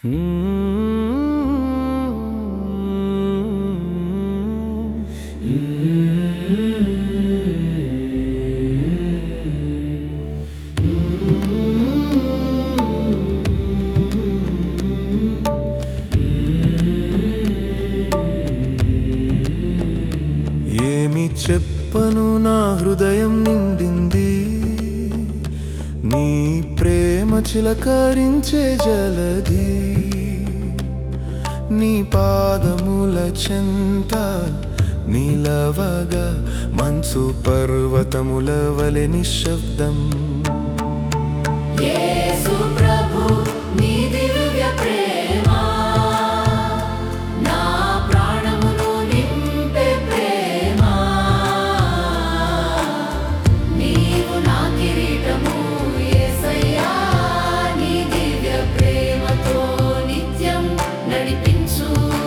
ఏమి చెప్పను నా హృదయం నిండింది నీ ప్రేమ చిలకరించే జలది నీ పాదముల చెంత నిలవగా మంచు పర్వతముల వలె నిశ్శబ్దం యేసు ప్రభు నీ దివ్య ప్రేమ నా ప్రాణమును నింపే ప్రేమ నీవు నా కిరీటము యేసయ్యా నీ దివ్య ప్రేమతో నిత్యం నడిపించు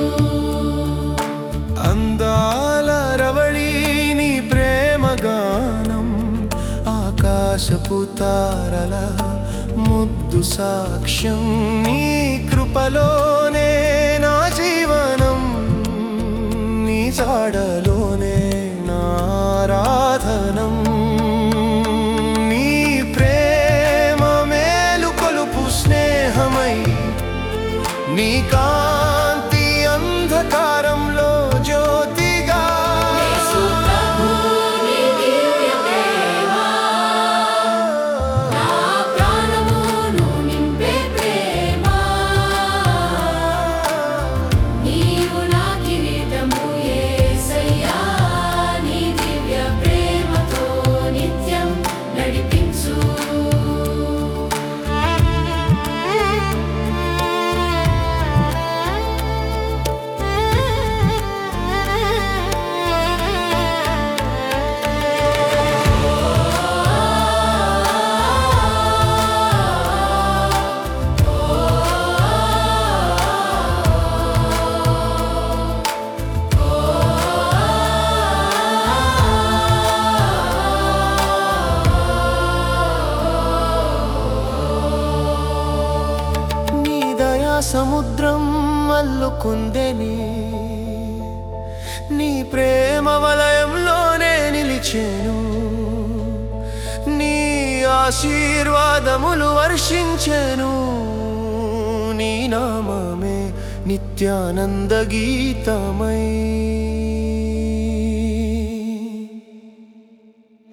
అందాల రవళి నీ ప్రేమ గానం ఆకాశపు తారల ముద్దు సాక్ష్యం నీ కృపలోనే నా జీవనం నీ జాడలోనే నా ఆరాధనం నీ ప్రేమ మేలు కొలుపు స్నేహమై నీ కాంతి అంధకారంలో జ్యోతిగా యేసు ప్రభు నీ దివ్య ప్రేమ నా ప్రాణమును నింపే ప్రేమ నీవు నా కిరీటము యేసయ్యా నీ దివ్య ప్రేమతో నిత్యం నడిపించు నీ దయా సముద్రం అల్లుకుందని నీ ప్రేమ వలయంలోనే నిలిచాను నీ ఆశీర్వాదములు వర్షించెను నీ నామమే నిత్యానంద గీతమై